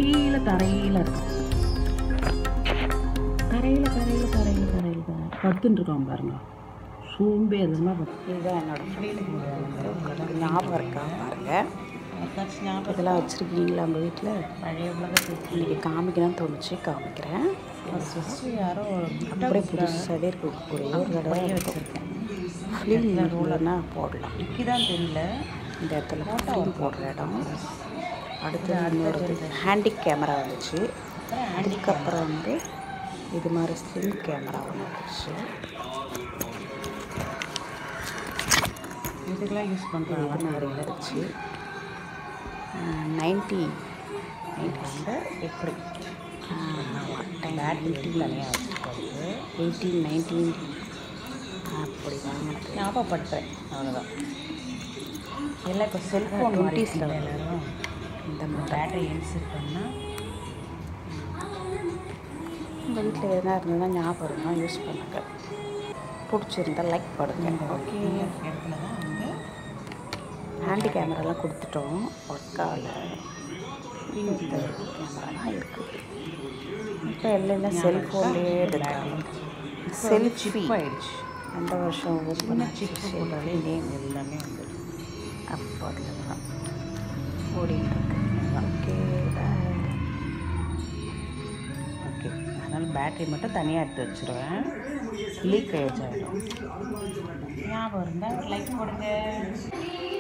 கீழே தரையில் இருக்கும் தரையில் தரையில் தரையில் தரையில் படுத்துட்டு இருக்கான் பாருங்க சோம்பேறிமா இதுதான் என்னோட ஃப்ரீடம் வந்து உங்களுக்கு ஞாபகம் இருக்கா பாருங்க இதெல்லாம் வச்சுருக்கீங்களா உங்கள் வீட்டில் பழைய உலகத்துக்கு இன்றைக்கி காமிக்கணும்னு தோணுச்சு காமிக்கிறேன் ஃபஸ்ட்டு யாரோ அப்படியே புதுசாகவே இருக்கு ஒரே ஒரு தடவை வச்சுருக்கேன் ஃபிலிம் ரோலனா போடலாம் விக்கி தான் தெரியல இந்த இடத்துல ஃபிலிம் போடுற இடம் அடுத்து இன்னொரு ஹேண்டிக் கேமரா வந்துச்சு அதுக்கப்புறம் வந்து இது மாதிரி ஸ்லிம் கேமரா ஒன்று வந்துச்சு இதுக்கெல்லாம் யூஸ் பண்ணுறாங்க இது மாதிரி இருந்துச்சு நைன்டி நைன்டிஸில் எப்படி தனியாக வச்சுருக்காரு எயிட்டீன் நைன்டீன் அப்படி வாங்கினது ஞாபகப்படுத்துகிறேன் அவ்வளோதான் எல்லாம் இப்போ செல்ஃபோன் டுவெண்ட்டீஸில் டுவெண்ட்டீஸில் எல்லாரும் இந்த மாதிரி பேட்டரி இன்செர்ட் பண்ணால் உங்கள் வீட்டில் எதனா இருந்ததுன்னா ஞாபகம் இருந்தால் யூஸ் பண்ணுங்க பிடிச்சிருந்தா லைக் பண்ணுங்க ஓகே இடத்துல தான் வந்து ஹேண்டி கேமராலாம் கொடுத்துட்டோம் ஒர்க் ஆகல இந்த கேமராலாம் இருக்குது இப்போ எல்லாம் செல்ஃபோன்லேயே எடுத்தாங்க செல்ஃபி ஆயிடுச்சு அந்த வருஷம் ஓப்பன் சிப்பு ஆச்சு போட்டாலே நேம் எல்லாமே வந்து அப்போ அதில் தான் ஓடிட்டு இருக்கு ஓகே ஓகே அதனால் பேட்டரி மட்டும் தனியாக எடுத்து வச்சுருவேன் லீக் ஆகிடுச்சு ஆகிடும் ஞாபகம் இருந்தால் லைக் போடுங்க